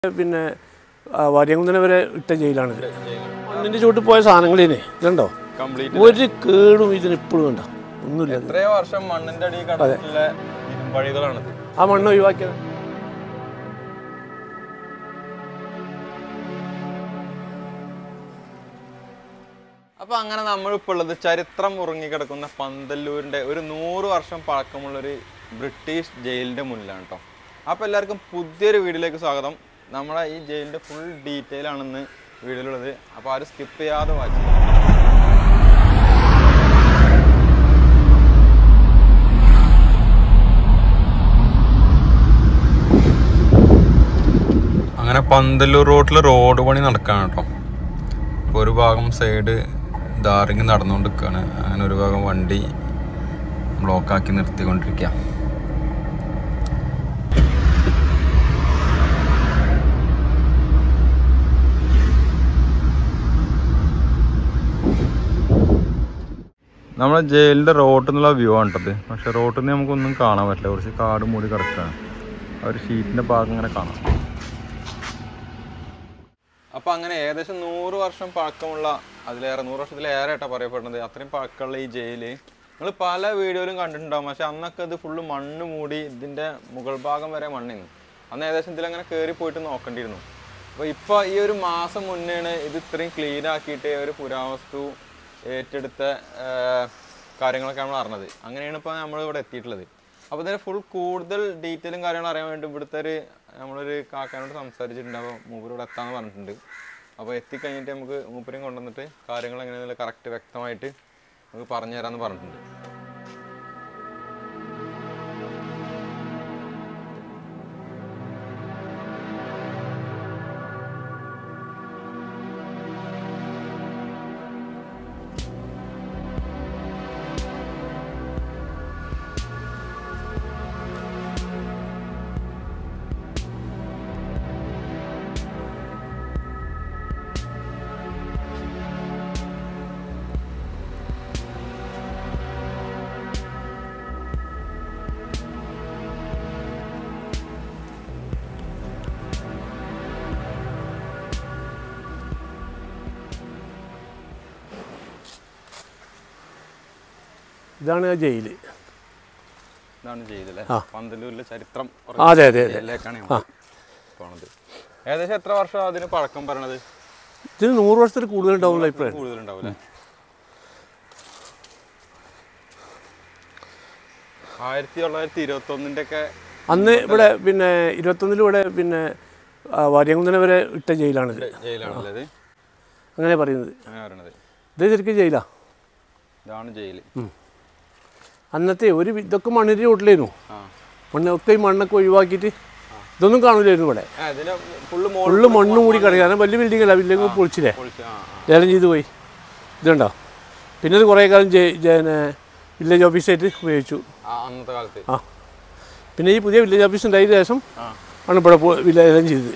പിന്നെ വാര്യംകുന്നനെ വരെ ഇട്ട ജയിലാണിത് മണ്ണിൻ്റെ ചുവട്ടിൽ പോയ സാധനങ്ങളേനെ ഇതുണ്ടോ കംപ്ലീറ്റ് ഒരു കേടും ഇതിന് ഇപ്പോഴും കണ്ട ഒന്നുമില്ല എത്രയോ വർഷം മണ്ണിന്റെ അടിയിൽ കടന്നിട്ടുള്ള ഇരുമ്പഴികളാണിത് ആ മണ്ണ് ഒഴിവാക്കിയത് അപ്പൊ അങ്ങനെ നമ്മളിപ്പോൾ ഉള്ളത് ചരിത്രം ഉറങ്ങിക്കിടക്കുന്ന പന്തല്ലൂരിന്റെ ഒരു നൂറ് വർഷം പഴക്കമുള്ളൊരു ബ്രിട്ടീഷ് ജയിലിന്റെ മുന്നിലാണ് കേട്ടോ അപ്പൊ എല്ലാവർക്കും പുതിയൊരു വീഡിയോയിലേക്ക് സ്വാഗതം നമ്മളെ ഈ ജയിലിന്റെ ഫുൾ ഡീറ്റെയിൽ ആണെന്ന് വീഡിയോയിലുള്ളത് അപ്പൊ ആരും സ്കിപ്പ് ചെയ്യാതെ വായിച്ചു അങ്ങനെ പന്തല്ലൂർ റോഡിൽ റോഡ് പണി നടക്കാണ് കേട്ടോ ഇപ്പോൾ ഒരു ഭാഗം സൈഡ് ധാറിങ് നടന്നുകൊണ്ട് നിൽക്കുകയാണ് അങ്ങനെ ഒരു ഭാഗം വണ്ടി ബ്ലോക്കാക്കി നിർത്തിക്കൊണ്ടിരിക്കുക നമ്മളെ ജയിലിന്റെ റോട്ടിൽ നിന്നുള്ള വ്യൂ ആണ് കേട്ടത് പക്ഷെ റോട്ടിൽ നിന്ന് നമുക്കൊന്നും കാണാൻ പറ്റില്ല കുറച്ച് കാട് മൂടി കിടക്കുകയാണ് ആ ഒരു ഷീറ്റിന്റെ ഭാഗം ഇങ്ങനെ കാണാം അപ്പൊ അങ്ങനെ ഏകദേശം നൂറ് വർഷം പഴക്കമുള്ള അതിലേറെ നൂറ് വർഷത്തിലേറെ ആയിട്ടാ പറയപ്പെടുന്നത് അത്രയും പഴക്കമുള്ള ഈ ജയില് നിങ്ങൾ പല വീഡിയോയിലും കണ്ടിട്ടുണ്ടാവും പക്ഷെ അന്നൊക്കെ ഇത് ഫുള്ള് മണ്ണ് മൂടി ഇതിന്റെ മുകൾ ഭാഗം വരെ മണ്ണിന്ന് അന്ന് ഏകദേശം ഇതിലങ്ങനെ കയറി പോയിട്ട് നോക്കേണ്ടിയിരുന്നു അപ്പോൾ ഇപ്പോൾ ഈ ഒരു മാസം മുന്നെയാണ് ഇത് ഇത്രയും ക്ലീൻ ആക്കിയിട്ട് ഒരു പുരാവസ്തു ഏറ്റെടുത്ത ആ, കാര്യങ്ങളൊക്കെ നമ്മൾ അറിഞ്ഞത് അങ്ങനെയാണ് ഇപ്പോൾ നമ്മൾ ഇവിടെ എത്തിയിട്ടുള്ളത് അപ്പോൾ ഇതിന് ഫുൾ കൂടുതൽ ഡീറ്റെയിലും കാര്യങ്ങളും അറിയാൻ വേണ്ടി ഇവിടുത്തെ ഒരു നമ്മളൊരു കാക്കാനോട് സംസാരിച്ചിട്ടുണ്ട് അപ്പോൾ മൂപ്പര് ഇവിടെ എത്താന്ന് പറഞ്ഞിട്ടുണ്ട് അപ്പോൾ എത്തിക്കഴിഞ്ഞിട്ട് നമുക്ക് മൂപ്പരെയും കൊണ്ടുവന്നിട്ട് കാര്യങ്ങൾ എങ്ങനെയാണെന്നുള്ള കറക്റ്റ് വ്യക്തമായിട്ട് നമുക്ക് പറഞ്ഞു തരാമെന്ന് പറഞ്ഞിട്ടുണ്ട് ഇതാണ് ആ ജയില് ഇതാണ് ചെയ്തല്ലേ ആ. പന്തലൂരിലെ ചരിത്രം ആ, അതെ അതെ അതെ ജയിലിലേക്കാണ് നമ്മൾ പോണത് ഏകദേശം എത്ര വർഷം അതിന് പഴക്കം പറയണത് ഇതിന് നൂറ് വർഷത്തിൽ കൂടുതൽ ഉണ്ടാവുന്ന അഭിപ്രായം കൂടുതലുണ്ടാവും അല്ലേ ആയിരത്തി തൊള്ളായിരത്തി ഇരുപത്തി ഒന്നിന്റെ ഒക്കെ അന്ന് ഇവിടെ പിന്നെ ഇരുപത്തൊന്നിൽ ഇവിടെ പിന്നെ വാര്യംകുന്നനെ വരെ ഇട്ട ജയിലാണിത് ജയിലാണല്ലേ ഇത് അങ്ങനെ പറയുന്നത് അങ്ങനെ പറയണത് ഇത് ശരിക്കും ജയിലാ ഇതാണ് ജയില് അന്നത്തെ ഒരു വി- ഇതൊക്കെ മണ്ണിൻ്റെ ചുവട്ടിലായിരുന്നു ആ മണ്ണൊക്കെ ഈ മണ്ണൊക്കെ ഒഴിവാക്കിയിട്ട് ഇതൊന്നും കാണില്ലായിരുന്നു ഇവിടെ ആ, ഇതിന് ഫുള്ള് മോൾ ഫുള്ള് മണ്ണ് മൂടി കിടക്കുക കാരണം വലിയ ബിൽഡിംഗ് അല്ല ബിൽഡിംഗ് പൊളിച്ചില്ലേ പൊളിച്ച് ആ ആ. ലേലം ചെയ്ത് പോയി ഇതുണ്ടോ പിന്നെ ഇത് കുറേ കാലം ജെ- ജെ- വില്ലേജ് ഓഫീസായിട്ട് ഉപയോഗിച്ചു ആ അന്നത്തെ കാലത്ത് ആ പിന്നെ ഈ പുതിയ വില്ലേജ് ഓഫീസ് ഉണ്ടായതിനു ശേഷം ആ ആണ് ഇവിടെ പോ- വില്ലേജം ചെയ്തത്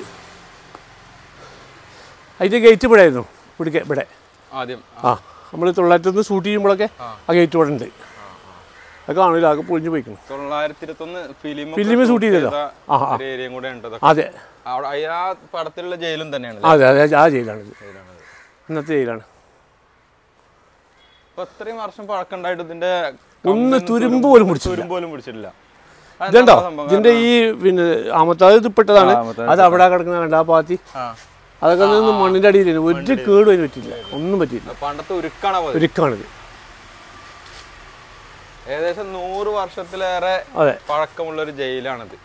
അതിൻ്റെ ഗേറ്റ് ഇവിടെ ആയിരുന്നു ഇവിടെ ഇവിടെ ആദ്യം ആ, ആ നമ്മൾ തൊള്ളായിരത്തൊന്ന് ഷൂട്ട് ചെയ്യുമ്പോഴൊക്കെ ആ. ആ ഗേറ്റ് ഇവിടെ ഉണ്ട് അത് കാണില്ല ആകെ പൊളിഞ്ഞു പോയിക്കണം തൊള്ളായിരത്തി ഇരുപത്തൊന്ന് ഫിലിം ഫിലിം ഷൂട്ട് ചെയ്തല്ലോ ആ ആ ഒരു ഏരിയയും കൂടെ ഉണ്ട് അതെ അവിടെ അയ്യ- ആ പടത്തിലുള്ള ജയിലും തന്നെയാണ് അതെ അതെ ആ ജയിലാണിത് ഇന്നത്തെ ജയിലാണ് അപ്പൊ ഇത്രയും വർഷം പഴക്കണ്ടായിട്ട് ഇതിന്റെ ഒന്ന് കമ്പും തുരുമ്പ് പോലും പിടിച്ചില്ല തുരുമ്പ് പോലും പിടിച്ചിട്ടില്ല അതെന്താ ഇതുണ്ടോ സംഭവം? ഇതിന്റെ ഈ പിന്നെ ആമത്താത് ഇതിൽപ്പെട്ടതാണ് ആ, ആമത്താത് അത് അവിടെ കിടക്കുന്ന കണ്ട ആ പാത്തി ആ അതൊക്കെ നിന്ന് മണ്ണിന്റെ അടിയിലാണ് ഒരു കേടും അതിന് പറ്റില്ല ഒന്നും പറ്റിയില്ല പണ്ടത്തെ ഉരുക്കാണ് പോയത് ഒരുക്കാണിത് ഏകദേശം നൂറ് വർഷത്തിലേറെ അതെ പഴക്കമുള്ള ഒരു ജയിലാണിത്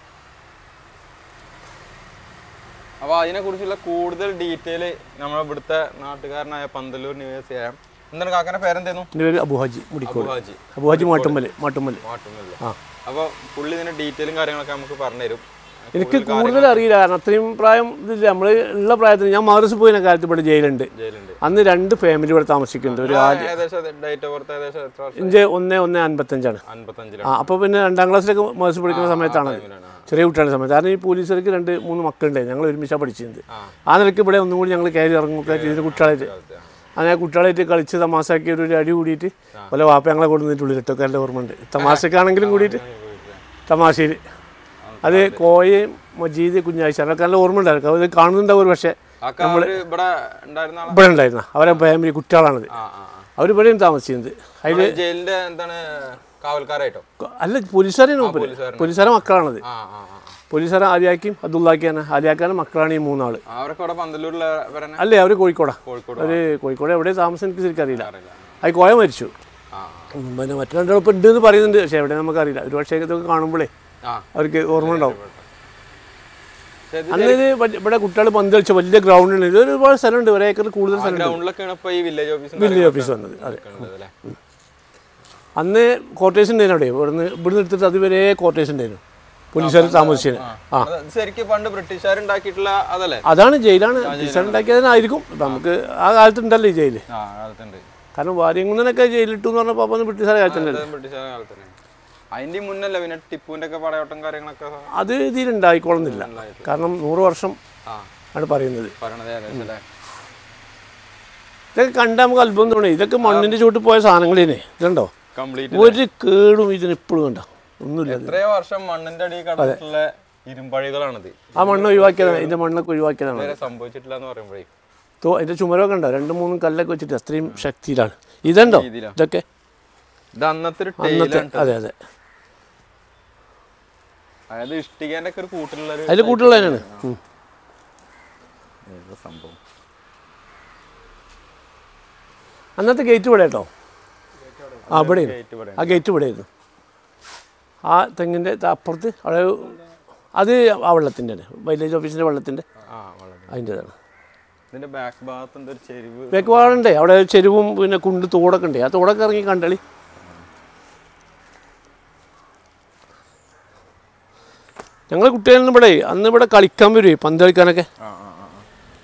അപ്പൊ അതിനെ കുറിച്ചുള്ള കൂടുതൽ ഡീറ്റെയിൽ നമ്മളെ ഇവിടുത്തെ നാട്ടുകാരനായ പന്തല്ലൂർ നിവാസിയായ എന്താണ് കാക്കന്റെ പേരെന്തേന്നു എൻ്റെ പേര് അബുഹാജി മുടിക്കോട് അബുഹാജി അബുഹാജി മാട്ടുമ്മല് മാട്ടുമ്മല് മാട്ടുന്നില്ല ആ അപ്പൊ പുള്ളി ഇതിന്റെ ഡീറ്റെയിലും കാര്യങ്ങളൊക്കെ നമുക്ക് പറഞ്ഞുതരും എനിക്ക് കൂടുതൽ അറിയില്ല കാരണം അത്രയും പ്രായം ഇതില്ല നമ്മൾ ഉള്ള പ്രായത്തിൽ ഞാൻ മാറിസ് പോയിന കാലത്ത് ഇവിടെ ജയിലുണ്ട് ജയിലുണ്ട് അന്ന് രണ്ട് ഫാമിലി ഇവിടെ താമസിക്കുന്നുണ്ട് ഒരു ആദ്യം ഏകദേശം ഡേറ്റ് ഓഫ് ബർത്ത് ഏകദേശം എത്ര വർഷം ഇഞ്ച് ഒന്ന് ഒന്ന് അൻപത്തഞ്ചാണ് അൻപത്തഞ്ചിലാണ് ആ അപ്പോൾ പിന്നെ രണ്ടാം ക്ലാസ്സിലൊക്കെ മാറിസ് പഠിക്കുന്ന സമയത്താണ് ടൈമിലാണ്. ആ. ചെറിയ കുട്ടികളുടെ സമയത്ത് കാരണം ഈ പോലീസുകാർക്ക് രണ്ട് മൂന്ന് മക്കളുണ്ടായിരുന്നു ഞങ്ങൾ ഒരുമിച്ചാണ് പഠിച്ചിരുന്നത് ആ. ആ നിലയ്ക്ക് ഇവിടെ ഒന്നും കൂടി ഞങ്ങൾ കയറി ഇറങ്ങുക ചെയ്തിട്ട് കുട്ടികളായിട്ട് കാലത്ത്, ആ. അങ്ങനെ കുട്ടികളായിട്ട് കളിച്ച് തമാശാക്കി ഒരു അടി കൂടിയിട്ട് പല വാപ്പ ഞങ്ങളെ കൊടുത്തിട്ട് ഉള്ളിലിട്ടൊക്കെ എൻ്റെ ഓർമ്മ ഉണ്ട് തമാശക്കാണെങ്കിലും കൂടിയിട്ട് തമാശയിൽ അത് കോയയും മജീദ് കുഞ്ഞാഴ്ച അതൊക്കെ നല്ല ഓർമ്മ ഉണ്ടായിരുന്നു അത് കാണുന്നുണ്ടാവും ഒരു പക്ഷേ അതൊക്കെ അവര് ഇവിടെ ഉണ്ടായിരുന്ന ആളാ ഇവിടെ ഉണ്ടായിരുന്ന അവരെ ഫാമിലി കുട്ടികളാണത് ആ ആ അവർ ഇവിടെയും താമസിക്കുന്നത് അതിൽ ആ. ജയിലിന്റെ എന്താണ് കാവൽക്കാരായിട്ടോ അല്ല പോലീസുകാരാണ് മൂപ്പര് പോലീസുകാരൻ. പോലീസുകാരെ മക്കളാണത് ആ ആ ആ പോലീസുകാരെ ആര്യാക്കും അബ്ദുള്ളാക്കിയാണ് ആര്യാക്കാനും മക്കളാണ് ഈ മൂന്നാള് ആ. അവരൊക്കെ ഇവിടെ പന്തല്ലൂരിലവരനെ അല്ലേ അവർ കോഴിക്കോടാ കോഴിക്കോട് അവർ കോഴിക്കോട് എവിടെ താമസം എനിക്ക് ശരിക്കും അറിയില്ല അറിയില്ല അത് കോയ മരിച്ചു ആ ഉം, പിന്നെ മറ്റു രണ്ടാളിപ്പോൾ ഉണ്ട് എന്ന് പറയുന്നുണ്ട് പക്ഷേ എവിടെ നമുക്കറിയില്ല ഒരു പക്ഷേ ഇതൊക്കെ കാണുമ്പോഴേ ആ അവർക്ക് ഓർമ്മ ഉണ്ടാവും പക്ഷേ ഇത് അന്ന് ഇത് വല്യ- ഇവിടെ കുട്ടികൾ പന്ത് കളിച്ച വലിയ ഗ്രൗണ്ട് ഉണ്ട് ഇത് ഒരുപാട് സ്ഥലമുണ്ട് ഒരു ഏക്കർ കൂടുതൽ ആ സ്ഥലം ഗ്രൗണ്ടിലൊക്കെയാണ് ഇപ്പൊ ഈ വില്ലേജ് ഓഫീസ് വില്ലേജ് ഓഫീസ് വന്നത് അതെ അല്ലേ അന്ന് ക്വാർട്ടേഴ്സ് ഉണ്ടായിരുന്നു അവിടെ ഇവിടുന്ന് ഇവിടുന്ന് എടുത്തിട്ട് അതുവരെ ക്വാർട്ടേഴ്സ് ഉണ്ടായിരുന്നു പോലീസുകാർ താമസിച്ചതിന് ആ അത് ശരിക്കും പണ്ട് ബ്രിട്ടീഷുകാർ ഉണ്ടാക്കിയിട്ടുള്ള അതല്ലേ അതാണ് ജയിലാണ് ടീച്ചർ ഉണ്ടാക്കിയതിനായിരിക്കും ഇപ്പം നമുക്ക് ആ കാലത്ത് ഉണ്ടല്ലോ ഈ ജയില് ആ കാലത്തുണ്ട് കാരണം വാര്യംകുന്നനൊക്കെ ജയിലിട്ടു എന്ന് പറഞ്ഞപ്പോൾ അപ്പം ബ്രിട്ടീഷുകാരെ കാലത്തുണ്ടല്ലോ അത് ബ്രിട്ടീഷുകാരുടെ കാലത്ത് തന്നെ അതിന്റെ മുന്നല്ല പിന്നെ ടിപ്പുവിന്റെ ഒക്കെ പടയോട്ടം കാര്യങ്ങളൊക്കെ അത് ഇതിലുണ്ടായിക്കോളുന്നില്ല ഉണ്ടായിട്ട്. കാരണം നൂറ് വർഷം ആ ആണ് പറയുന്നത് പറയണത് ഏകദേശം അല്ലേ ഇതൊക്കെ കണ്ടാൽ നമുക്ക് അത്ഭുതം തോന്നി ഇതൊക്കെ മണ്ണിൻ്റെ ചുവട്ടിൽ പോയ സാധനങ്ങളേനെ ഇതുണ്ടോ കംപ്ലീറ്റ് ഒരു കേടും ഇതിന് ഇപ്പോഴും കണ്ടോ ഒന്നുമില്ല ഇത്. എത്രയോ വർഷം മണ്ണിന്റെ അടിയിൽ കടന്നിട്ടുള്ള ഇരുമ്പഴികളാണിത് ആ മണ്ണ് ഒഴിവാക്കിയതാണ് ഇതിൻ്റെ മണ്ണൊക്കെ ഒഴിവാക്കിയതാണ് ഇതുവരെ സംഭവിച്ചിട്ടില്ല എന്ന് പറയുമ്പോഴേ തോ അതിൻ്റെ ചുമരമൊക്കെ ഉണ്ടോ രണ്ട് മൂന്നും കല്ലൊക്കെ വെച്ചിട്ട് അത്രയും ശക്തിയിലാണ് ഇതുണ്ടോ രീതിയിലാ. ഇതൊക്കെ ഇത് അന്നത്തെ ഒരു അന്നത്തെ ടൈലാണ് അതെ അതെ അതായത് ഇഷ്ടികേന്റെ ഒക്കെ ഒരു കൂട്ടിലുള്ള ഒരു അതിൽ കൂട്ടുള്ള തന്നെയാണ് ഉം. ഏത് സംഭവം അന്നത്തെ ഗേറ്റ് ഇവിടെ കേട്ടോ ആ ഇവിടെ ഗേറ്റ് ഇവിടെ ആ ഗേറ്റ് ഇവിടെ ആയിരുന്നു ആ തെങ്ങിൻ്റെ അപ്പുറത്ത് അവിടെ അത് ആ വെള്ളത്തിൻ്റെ തന്നെ വില്ലേജ് ഓഫീസിൻ്റെ വെള്ളത്തിൻ്റെ ആ വളരെ അതിൻ്റെതാണ് ഇതിന്റെ ബാക്ക് ഭാഗത്തുണ്ട് ഒരു ചെരിവ് വേക്കുവാടുണ്ടേ അവിടെ ചെരുവും പിന്നെ കുണ്ട് തോടൊക്കെ ഉണ്ട് ആ തോടൊക്കെ ഇറങ്ങി കണ്ടളി ഞങ്ങൾ കുട്ടികളിൽ നിന്ന് ഇവിടെ അന്ന് ഇവിടെ കളിക്കാൻ വരുവേ പന്ത് കളിക്കാനൊക്കെ ആ ആ ആ ആ.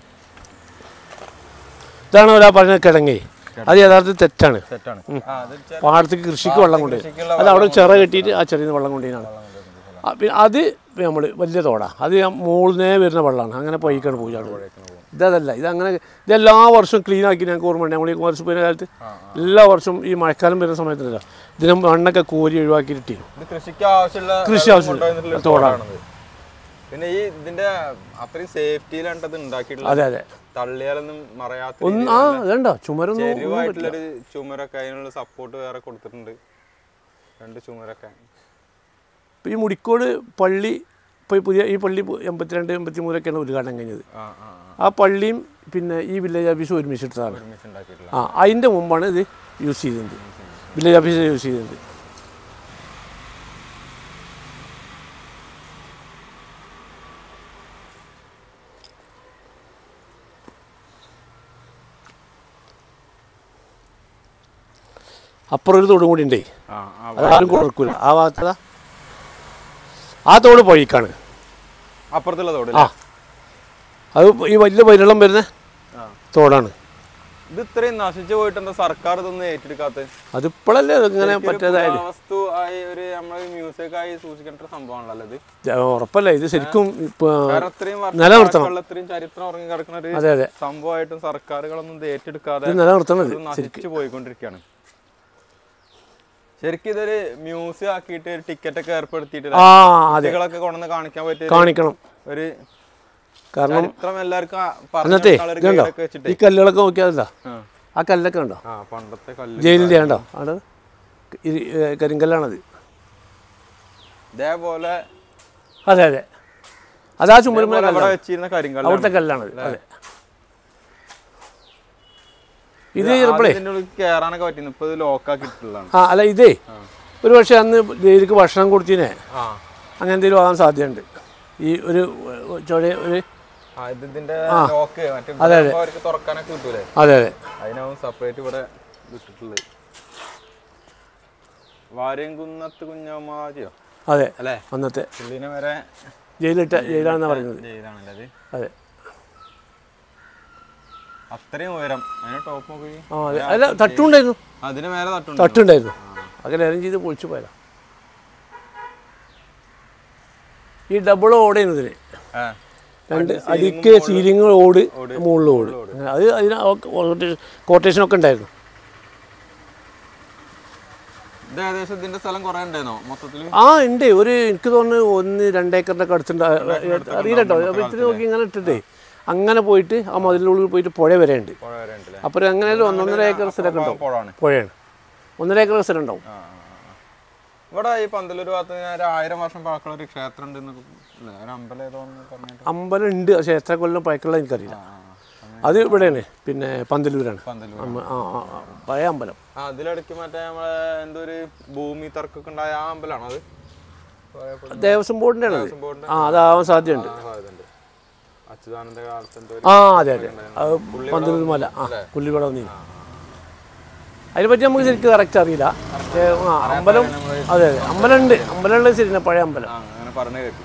ഇതാണ് ഒരാ പറഞ്ഞ കിടങ്ങേ അത് യഥാർത്ഥത്തിൽ തെറ്റാണ് തെറ്റാണ് ആ അത് ചെ- പാടത്തേക്ക് കൃഷിക്ക് വെള്ളം കൊണ്ടുപോയി കൃഷിക്കുള്ള അത് അവിടെ ചിറ കെട്ടിയിട്ട് ആ ചെറിയ വെള്ളം കൊണ്ടുപോയിനാണ് ആ, പിന്നെ അത് നമ്മൾ വലിയ തോടാ അത് മുകളിൽ വരുന്ന വെള്ളമാണ് അങ്ങനെ പൊയ്ക്കാണ് പൂജാണ് ഇതല്ല ഇതങ്ങനെ ഇത് എല്ലാ വർഷവും ക്ലീൻ ആക്കി ഞങ്ങൾക്ക് ഓർമ്മ ഉണ്ട് നമ്മൾ ഈ കുറച്ച് പോയ കാലത്ത് എല്ലാ വർഷവും ഈ മഴക്കാലം വരുന്ന സമയത്തല്ല ഇതിന് മണ്ണൊക്കെ കോരി ഒഴിവാക്കിയിട്ടിരുന്നു ഇത് കൃഷിക്ക് ആവശ്യമുള്ള കൃഷി വെള്ളം ആവശ്യമുള്ള കൊണ്ടുവന്നിട്ടുള്ള ഒരു തോടാണ്. തോടാണിത്. പിന്നെ ഈ ഇതിന്റെ അത്രയും സേഫ്റ്റിയിലാണ് ഇത് ഉണ്ടാക്കിയിട്ടുള്ളത് അതെ അതെ തള്ളിയാലൊന്നും മറയാത്ത ഒന്ന് ആ അതുണ്ടോ ചുമരൊന്നും ചെരുവായിട്ടുള്ളൊരു ചുമരൊക്കെ അതിനുള്ള സപ്പോർട്ട് വേറെ കൊടുത്തിട്ടുണ്ട് രണ്ട് ചുമരൊക്കെ ഇപ്പം ഈ മുടിക്കോട് പള്ളി ഇപ്പോൾ ഈ പുതിയ ഈ പള്ളി എൺപത്തിരണ്ട് എൺപത്തി മൂന്നൊക്കെയാണ് ഉദ്ഘാടനം കഴിഞ്ഞത് ആ ആ ആ. ആ പള്ളിയും പിന്നെ ഈ വില്ലേജ് ഓഫീസും ഒരുമിച്ചിട്ടതാണ് ഒരുമിച്ച് ഉണ്ടാക്കിയിട്ടുള്ള ആ അതിൻ്റെ മുമ്പാണ് ഇത് യൂസ് ചെയ്തത് വില്ലേജ് ഓഫീസിൽ യൂസ് ചെയ്തത് അപ്പുറം ഒരു തോടും കൂടി ഉണ്ടേ ആ ആ അതാരും കൊടുക്കൂല ആ ഭാഗത്തതാ ആ തോട് പൊഴിക്കാണ് അപ്പുറത്തുള്ള തോട് ആ അത് ഈ വലിയ വൈരളം വരുന്ന ആ. തോടാണ് ഇത് ഇത്രയും നശിച്ചു പോയിട്ട് എന്താ സർക്കാർ ഇതൊന്നും ഏറ്റെടുക്കാത്ത അതിപ്പോഴല്ലേ ഇങ്ങനെ പറ്റാതായത് വസ്തു ആയി ഒരു നമ്മളെ മ്യൂസിക് ആയി സൂക്ഷിക്കേണ്ട ഒരു സംഭവമാണല്ലോ ഇത് ഇത് ഉറപ്പല്ല ഇത് ശരിക്കും ഇപ്പോൾ കാരണം ഇത്രയും വർഷം നിലനിർത്തണം. പഴക്കമുള്ള ഇത്രയും ചരിത്രം ഉറങ്ങി കിടക്കുന്ന ഒരു അതെ അതെ സംഭവമായിട്ടും സർക്കാരുകളൊന്നും ഇത് ഏറ്റെടുക്കാതെ ഇത് നിലനിർത്തണത് ഇത് നശിച്ചു പോയിക്കൊണ്ടിരിക്കുകയാണ് ശരിക്കും ഇതൊരു മ്യൂസിയം ആക്കിയിട്ട് ഒരു ടിക്കറ്റ് ഒക്കെ ഏർപ്പെടുത്തിയിട്ട് ആ അതെ കുട്ടികളൊക്കെ കൊണ്ടുവന്ന് കാണിക്കാൻ പറ്റിയ കാണിക്കണം ഒരു കാരണം ചരിത്രം എല്ലാവർക്കും അന്നത്തെ പറഞ്ഞ ഒരു ഇതുണ്ടോ ഗൈഡൊക്കെ വെച്ചിട്ട് ഈ കല്ലുകളൊക്കെ നോക്കിയാൽ ആ. ആ കല്ലൊക്കെ ഉണ്ടോ ആ പണ്ടത്തെ കല്ല് ജയിലിൻ്റെ ഉണ്ടോ അവിടെ ഈ, ഏ, കരിങ്കല്ലാണത് ഇതേപോലെ അതെ അതെ അതാ ചുമരുമ്പോ ഇതേപോലെ അവിടെ വെച്ചിരുന്ന കരിങ്കല്ല് അവിടുത്തെ കല്ലാണത് അതെ ഇത് ചെറുപ്പളേ ഇതിന്റെ ഉള്ളിൽ കേറാനൊക്കെ പറ്റുന്നു ഇപ്പൊ ഇത് ലോക്കാക്കി ഇട്ടിട്ടുള്ളതാണ് ആ അല്ല ഇതേ ഒരു പക്ഷേ അന്ന് ജയിലിക്ക് ഭക്ഷണം കൊടുത്തിനെ ആ അങ്ങനെ എന്തെങ്കിലും ആകാൻ സാധ്യതയുണ്ട് ഈ ഒരു ചുഴ ഒരു ആ, ഇത് ഇതിന്റെ ലോക്ക് മറ്റേ അതെ, അതെ. അവർക്ക് തുറക്കാനൊക്കെ കിട്ടൂലേ അതെ അതെ അതിനാവും സെപ്പറേറ്റ് ഇവിടെ ഇട്ടിട്ടുള്ളത് വാര്യംകുന്നത്ത് കുഞ്ഞമാരിയോ അതെ അല്ലേ അന്നത്തെ പുള്ളിനെ വരെ ജയിലിട്ട ജയിലാണെന്നാണ് പറയുന്നത് ചെയ്താണല്ലേ അത് അതെ അത്രയും ഉയരം അതിന് ടോപ്പ് നോക്കി ആ അതെ അല്ല തട്ടുണ്ടായിരുന്നു അതിന് മേലെ തട്ടുണ്ട് തട്ടുണ്ടായിരുന്നു അതൊക്കെ ലേലം ചെയ്ത് പൊളിച്ചു പോയതാ ഈ ഡബിൾ ഓടയാണ് ഇതിന് ആ രണ്ട് അടിക്ക് സീലിംഗ് ഓട് മുകളിൽ ഓട് അത് അതിന് കോട്ടേഷൻ ഒക്കെ ഉണ്ടായിരുന്നു ഇത് ഏകദേശം ഇതിന്റെ സ്ഥലം കുറെ ഉണ്ടായിരുന്നോ മൊത്തത്തില് ആ ഉണ്ട് ഒരു എനിക്ക് തോന്നുന്നു ഒന്ന് രണ്ടേക്കറിൻ്റെ ഒക്കെ അടുത്തുണ്ട് അറിയില്ല കേട്ടോ അപ്പോൾ ഇത്തിരി നോക്കി ഇങ്ങനെ ഇട്ടിട്ടേ അങ്ങനെ പോയിട്ട് ആ മതിലുള്ളിൽ പോയിട്ട് പുഴ വരെ ഉണ്ട് പുഴ വരെ ഉണ്ടല്ലേ അപ്പോൾ ഒരു അങ്ങനെ ഒരു ഒന്നൊന്നര ഏക്കർ സ്ഥലമൊക്കെ ഉണ്ടാവും പുഴയാണ് പുഴയാണ് ഒന്നര ഏക്കർ സ്ഥലം ഉണ്ടാവും ആ, ആ, ആ. ഇവിടെ ഈ പന്തലൂർ ഭാഗത്ത് ഞാൻ ഒരു ആയിരം വർഷം പഴക്കമുള്ള ഒരു ക്ഷേത്രം ഉണ്ട് എന്നൊക്കെ അല്ലേ? ഒരു അമ്പലം ഏതോ എന്ന് പറഞ്ഞിട്ട് അമ്പലം ഉണ്ട് പക്ഷേ എത്ര കൊല്ലം പഴക്കമുള്ള എനിക്കറിയില്ല ആ, ആ. അത് ഇവിടെയാണ് പിന്നെ പന്തലൂരാണ് പന്തലൂർ അമ്മ- ആ ആ ആ, പഴയ അമ്പലം ആ അതിലിടയ്ക്ക് മറ്റേ നമ്മളെ എന്തോ ഒരു ഭൂമി തർക്കമൊക്കെ ഉണ്ടായ ആ അമ്പലമാണോ അത് ദേവസ്വം ബോർഡിൻ്റെ ആണ് അത് ദേവസ്വം ബോർഡിന്റെ ആ അതാവാൻ സാധ്യതയുണ്ട് ആ, സാധ്യതയുണ്ട്. അച്യുതാനന്ദ കാലത്ത് എന്തോ ഒരു ആ അതെ അതെ അത് പന്തലൂർ മല ആ പുള്ളിവിടെ വന്നിരുന്നു അതിനെപ്പറ്റി നമുക്ക് ശരിക്കും കറക്റ്റ് അറിയില്ല പക്ഷേ ആ അമ്പലം അതെ അതെ അമ്പലം ഉണ്ട് അമ്പലം ഉണ്ട് ശരി പഴയ അമ്പലം ആ അങ്ങനെ പറഞ്ഞു കേട്ടു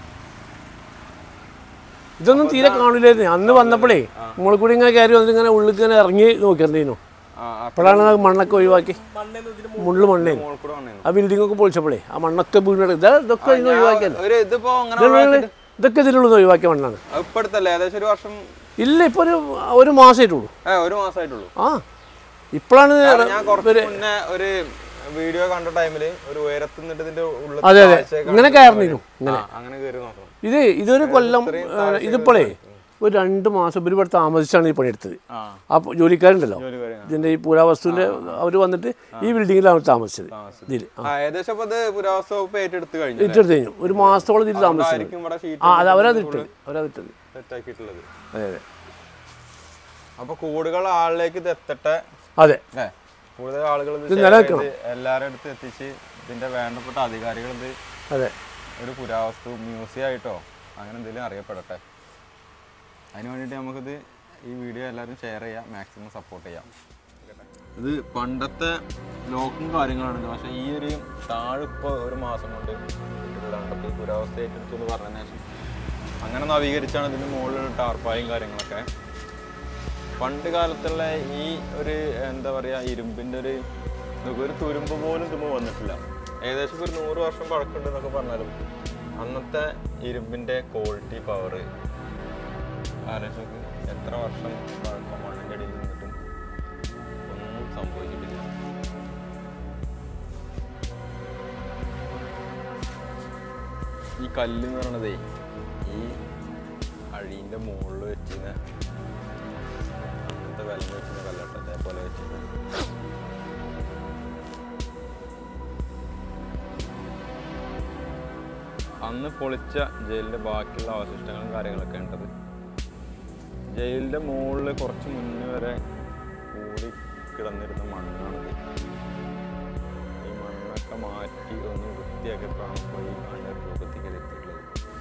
ഇതൊന്നും തീരെ കാണില്ലായിരുന്നു അന്ന് വന്നപ്പോഴേ നമ്മൾ കൂടി ഇങ്ങനെ കയറി വന്നിട്ട് ഇങ്ങനെ ഉള്ളിൽ ഇങ്ങനെ ഇറങ്ങി നോക്കിയിരുന്നു ആ ആ അപ്പോഴാണ് അത് മണ്ണൊക്കെ ഒഴിവാക്കി മുള്ളു മണ്ണേന് മോൾ കൂടെ വന്നിരുന്നു ആ ബിൽഡിംഗ് ഒക്കെ പൊളിച്ചപ്പോഴേ ആ മണ്ണൊക്കെ വീണ് ഇതാ ഇതൊക്കെ ഇന്ന് ഒഴിവാക്കിയത് ഒരു ഇതിപ്പോ അങ്ങനെ ഇതുള്ളത് ഇതൊക്കെ ഇതിനുള്ളത് ഒഴിവാക്കിയ മണ്ണാണ് ഇപ്പൊ അടുത്തല്ലേ ഏകദേശം ഒരു വർഷം ഇല്ല ഇപ്പോൾ ഒരു ഒരു മാസമായിട്ടുള്ളൂ ഏ ഒരു മാസമായിട്ടുള്ളൂ ആ ഇപ്പോഴാണ് ഞാൻ കുറച്ച് മുന്നേ ഒരു വീഡിയോ കണ്ട ടൈമില് ഒരു ഉയരത്ത് നിന്നിട്ട് ഇതിന്റെ ഉള്ളിൽ അതെ അതെ ഇങ്ങനെ കയറിയിരുന്നു അങ്ങനെ കയറി നോക്കണം ഇത് ഇതൊരു കൊല്ലം ആ, ഇതിപ്പോഴേ ഒരു രണ്ട് മാസം ഇവർ ഇവിടെ താമസിച്ചാണ് ഈ പണിയെടുത്തത് ആ ആ ജോലിക്കാരുണ്ടല്ലോ ജോലി കാര്യം ഇതിന്റെ ഈ പുരാവസ്തുവിന്റെ അവർ വന്നിട്ട് ഈ ബിൽഡിങ്ങിലാണ് താമസിച്ചത് ഇതിൽ ആ ഏകദേശം അപ്പൊ ഇത് പുരാവസ്തു വകുപ്പ് ഏറ്റെടുത്ത് കഴിഞ്ഞു ഇട്ടെടുത്ത് കഴിഞ്ഞു ഒരു മാസത്തോളം ഇതിൽ താമസിച്ചത് ആയിരിക്കും ഇവിടെ ഷീറ്റ് ആ അത് അവരത് ഇട്ടത് അവരത് ഇട്ടത് സെറ്റ് ആക്കിയിട്ടുള്ളത് അതെ അതെ അപ്പൊ കൂടുതൽ ആളിലേക്ക് ഇത് എത്തട്ടെ അതെ അല്ലേ കൂടുതൽ ആളുകൾ ഇത് ഇത് share നിലനിൽക്കണം. ചെയ്ത് എല്ലാവരുടെ അടുത്ത് എത്തിച്ച് ഇതിന്റെ വേണ്ടപ്പെട്ട അധികാരികൾ ഇത് അതെ ഒരു പുരാവസ്തു മ്യൂസിയം ആയിട്ടോ അങ്ങനെ എന്തെങ്കിലും അറിയപ്പെടട്ടെ അതിന് വേണ്ടിയിട്ട് നമുക്കിത് ഈ വീഡിയോ എല്ലാവരും ഷെയർ ചെയ്യാം മാക്സിമം സപ്പോർട്ട് ചെയ്യാം ഇത് പണ്ടത്തെ ലോക്കും കാര്യങ്ങളാണ് ഇത് പക്ഷേ ഈ ഒരു താഴെ ഇപ്പോൾ ഒരു മാസം കൊണ്ട് ഇട്ടിട്ടുള്ളതാണ് അപ്പോൾ ഈ പുരാവസ്ഥ ഏറ്റെടുത്തു എന്ന് പറഞ്ഞതിന് ശേഷം അങ്ങനെ നവീകരിച്ചാണ് ഇതിന് മുകളിൽ ടാർപ്പായും കാര്യങ്ങളൊക്കെ പണ്ട് കാലത്തുള്ള ഈ ഒരു എന്താ പറയുക ഇരുമ്പിൻ്റെ ഒരു ഇതൊക്കെ ഒരു തുരുമ്പ് പോലും തുമ്പ് വന്നിട്ടില്ല ഏകദേശം ഇപ്പൊ ഒരു നൂറ് വർഷം പഴക്കമുണ്ട് എന്നൊക്കെ പറഞ്ഞാലും അന്നത്തെ ഇരുമ്പിൻ്റെ ക്വാളിറ്റി പവർ ആലോചിച്ച് എത്ര വർഷം പഴക്കം മണ്ണിൻ്റെ അടിയിൽ നിന്നിട്ടും ഒന്നും സംഭവിച്ചിട്ടില്ല ഈ കല്ല് എന്ന് പറയണതേ ഈ അഴീൻ്റെ മുകളിൽ വെച്ചിരുന്ന അങ്ങനത്തെ വില വെച്ചിരുന്ന കല്ലട്ട അതേപോലെ വെച്ചിരുന്ന അന്ന് പൊളിച്ച ജയിലിൻ്റെ ബാക്കിയുള്ള അവശിഷ്ടങ്ങളും കാര്യങ്ങളൊക്കെ ഉണ്ടത് ജയിലിൻ്റെ മുകളിൽ കുറച്ച് മുന്നേ വരെ കൂടി കിടന്നിരുന്ന മണ്ണാണത് ഈ മണ്ണൊക്കെ മാറ്റി ഒന്ന് വൃത്തിയാക്കിയപ്പോഴാണ് ഇപ്പോൾ ഈ കാണുന്ന രൂപത്തേക്ക് ഇത് എത്തിയിട്ടുള്ളത്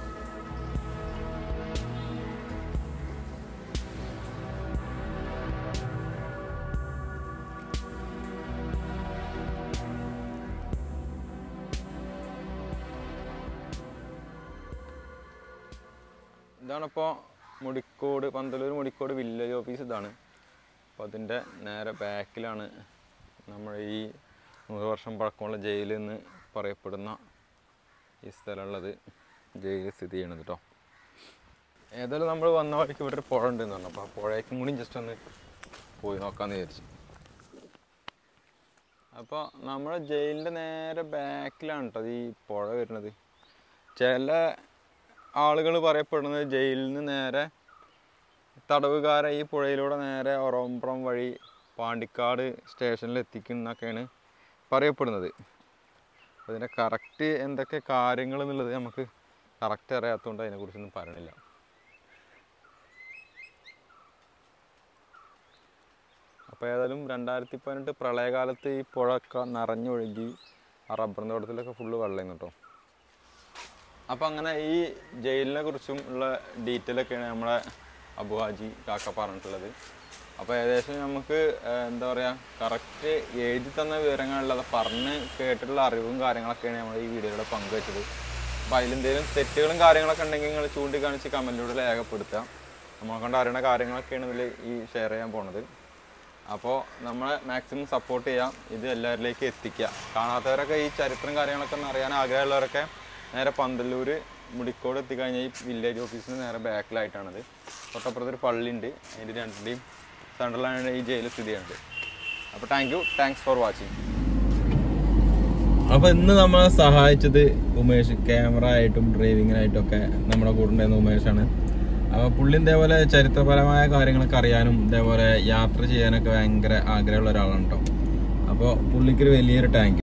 ഇതാണിപ്പോൾ മുടിക്കോട് പന്തലൂർ മുടിക്കോട് വില്ലേജ് ഓഫീസ് ഇതാണ് അപ്പോൾ അതിൻ്റെ നേരെ ബാക്കിലാണ് നമ്മൾ ഈ നൂറ് വർഷം പഴക്കമുള്ള ജയിൽ എന്ന് പറയപ്പെടുന്ന ഈ സ്ഥലമുള്ളത് ജയിൽ സ്ഥിതി ചെയ്യണത് കേട്ടോ ഏതായാലും നമ്മൾ വന്ന വഴിക്ക് ഇവിടെ ഒരു പുഴ ഉണ്ടെന്ന് പറഞ്ഞു അപ്പോൾ ആ പുഴയ്ക്കും കൂടി ജസ്റ്റ് ഒന്ന് പോയി നോക്കാമെന്ന് വിചാരിച്ചു അപ്പോൾ നമ്മുടെ ജയിലിൻ്റെ നേരെ ബാക്കിലാണ് കേട്ടോ ഈ പുഴ വരുന്നത് ചില ആളുകൾ പറയപ്പെടുന്നത് ജയിലിൽ നിന്ന് നേരെ തടവുകാരെ ഈ പുഴയിലൂടെ നേരെ ഒറോമ്പ്രം വഴി പാണ്ടിക്കാട് സ്റ്റേഷനിൽ എത്തിക്കുന്നൊക്കെയാണ് പറയപ്പെടുന്നത് അതിൻ്റെ കറക്റ്റ് എന്തൊക്കെ കാര്യങ്ങൾ എന്നുള്ളത് നമുക്ക് കറക്റ്റ് അറിയാത്തതുകൊണ്ട് അതിനെക്കുറിച്ചൊന്നും പറയണില്ല അപ്പോൾ ഏതായാലും രണ്ടായിരത്തി പതിനെട്ട് പ്രളയകാലത്ത് ഈ പുഴയൊക്കെ നിറഞ്ഞൊഴുകി ആ റബ്ബർ തോട്ടത്തിലൊക്കെ ഫുള്ള് വെള്ളം കേട്ടോ അപ്പോൾ അങ്ങനെ ഈ ജയിലിനെ കുറിച്ചും ഉള്ള ഡീറ്റെയിൽ ഒക്കെയാണ് നമ്മളെ അബുഹാജി കാക്ക പറഞ്ഞിട്ടുള്ളത് അപ്പോൾ ഏകദേശം നമുക്ക് ഏഹ്, എന്താ പറയുക കറക്റ്റ് എഴുതി തന്ന വിവരങ്ങളല്ലാതെ പറഞ്ഞ് കേട്ടിട്ടുള്ള അറിവും കാര്യങ്ങളൊക്കെയാണ് നമ്മൾ ഈ വീഡിയോയിലൂടെ പങ്കുവച്ചത് അപ്പോൾ അതിലെന്തെങ്കിലും തെറ്റുകളും കാര്യങ്ങളൊക്കെ ഉണ്ടെങ്കിൽ നിങ്ങൾ ചൂണ്ടിക്കാണിച്ച് കമൻറ്റിലൂടെ രേഖപ്പെടുത്തുക നമ്മളെ കൊണ്ട് അറിയുന്ന കാര്യങ്ങളൊക്കെയാണ് ഇതിൽ ഈ ഷെയർ ചെയ്യാൻ പോണത് അപ്പോൾ നമ്മളെ മാക്സിമം സപ്പോർട്ട് ചെയ്യാം ഇത് എല്ലാവരിലേക്കും എത്തിക്കുക കാണാത്തവരൊക്കെ ഈ ചരിത്രം കാര്യങ്ങളൊക്കെ ഒന്ന് അറിയാൻ ആഗ്രഹമുള്ളവരൊക്കെ നേരെ പന്തല്ലൂർ മുടിക്കോട് എത്തിക്കഴിഞ്ഞാൽ ഈ വില്ലേജ് ഓഫീസിന് നേരെ ബാക്കിലായിട്ടാണത് തൊട്ടപ്പുറത്ത് ഒരു പള്ളിയുണ്ട് അതിൻ്റെ രണ്ടിൻ്റെയും സെൻട്രലാണ് ഈ ജയിൽ സ്ഥിതി ചെയ്യുന്നത് അപ്പോൾ thank you thanks for watching അപ്പൊ ഇന്ന് നമ്മളെ സഹായിച്ചത് ഉമേഷ് ക്യാമറ ആയിട്ടും ഡ്രൈവിങ്ങിനായിട്ടും ഒക്കെ നമ്മുടെ കൂടെ ഉണ്ടായിരുന്ന ഉമേഷാണ് അപ്പൊ പുള്ളി ഇതേപോലെ ചരിത്രപരമായ കാര്യങ്ങളൊക്കെ അറിയാനും ഇതേപോലെ യാത്ര ചെയ്യാനൊക്കെ ഭയങ്കര ആഗ്രഹമുള്ള ഒരാളാണ് കേട്ടോ അപ്പോൾ പുള്ളിക്കൊരു വലിയൊരു ടാങ്ക്